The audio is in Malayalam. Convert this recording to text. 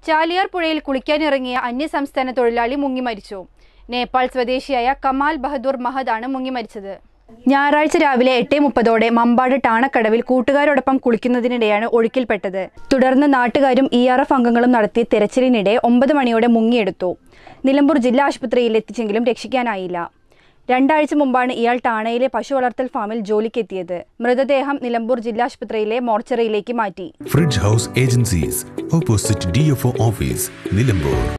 ചാലിയാർ പുഴയിൽ കുളിക്കാനിറങ്ങിയ അന്യസംസ്ഥാന തൊഴിലാളി മുങ്ങി മരിച്ചു നേപ്പാൾ സ്വദേശിയായ കമാൽ ബഹദൂർ മഹദാണ് മുങ്ങി മരിച്ചത് ഞായറാഴ്ച രാവിലെ എട്ട് മുപ്പതോടെ മമ്പാട് ടാണക്കടവിൽ കൂട്ടുകാരോടൊപ്പം കുളിക്കുന്നതിനിടെയാണ് ഒഴുക്കിൽപ്പെട്ടത് തുടർന്ന് നാട്ടുകാരും ഇ ആർ എഫ് അംഗങ്ങളും നടത്തിയ തെരച്ചിലിനിടെ ഒമ്പത് മണിയോടെ മുങ്ങിയെടുത്തു നിലമ്പൂർ ജില്ലാ ആശുപത്രിയിൽ എത്തിച്ചെങ്കിലും രക്ഷിക്കാനായില്ല രണ്ടാഴ്ച മുമ്പാണ് ഇയാൾ ടാണയിലെ പശു വളർത്തൽ ഫാമിൽ ജോലിക്കെത്തിയത് മൃതദേഹം നിലമ്പൂർ ജില്ലാ ആശുപത്രിയിലെ മോർച്ചറിയിലേക്ക് മാറ്റി fridge house agencies opposite D F O office Nilambur